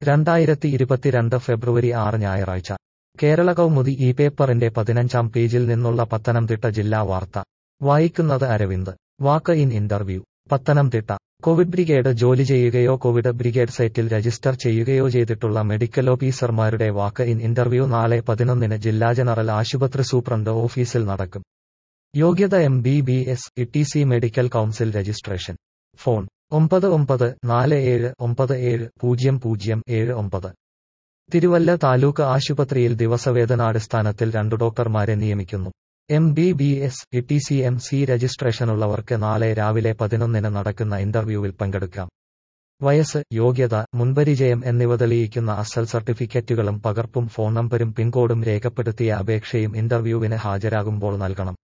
രണ്ടായിരത്തി ഇരുപത്തിരണ്ട് ഫെബ്രുവരി ആറ് ഞായറാഴ്ച കേരള കൗമുദി ഈ പേപ്പറിന്റെ പതിനഞ്ചാം പേജിൽ നിന്നുള്ള പത്തനംതിട്ട ജില്ലാ വാർത്ത വായിക്കുന്നത് Aravind walk in interview Pathanamthitta covid brigade ജോലി ചെയ്യുകയോ കോവിഡ് ബ്രിഗേഡ് സൈറ്റിൽ രജിസ്റ്റർ ചെയ്യുകയോ ചെയ്തിട്ടുള്ള മെഡിക്കൽ ഓഫീസർമാരുടെ വാക്ക് ഇൻ ഇന്റർവ്യൂ നാളെ പതിനൊന്നിന് ജില്ലാ ജനറൽ ആശുപത്രി സൂപ്രണ്ട് ഓഫീസിൽ നടക്കും യോഗ്യത M B B S E C medical council registration phone ഒമ്പത് ഒമ്പത് നാല് ഏഴ് ഒമ്പത് ഏഴ് പൂജ്യം പൂജ്യം ഏഴ് ഒമ്പത് തിരുവല്ല താലൂക്ക് ആശുപത്രിയിൽ ദിവസവേതനാടിസ്ഥാനത്തിൽ രണ്ടു ഡോക്ടർമാരെ നിയമിക്കുന്നു M B B S E C M C രജിസ്ട്രേഷനുള്ളവർക്ക് നാളെ രാവിലെ പതിനൊന്നിന് നടക്കുന്ന ഇന്റർവ്യൂവിൽ പങ്കെടുക്കാം വയസ്സ് യോഗ്യത മുൻപരിചയം എന്നിവ തെളിയിക്കുന്ന അസൽ സർട്ടിഫിക്കറ്റുകളും പകർപ്പും ഫോൺ നമ്പരും പിൻകോഡും രേഖപ്പെടുത്തിയ അപേക്ഷയും ഇന്റർവ്യൂവിന് ഹാജരാകുമ്പോൾ നൽകണം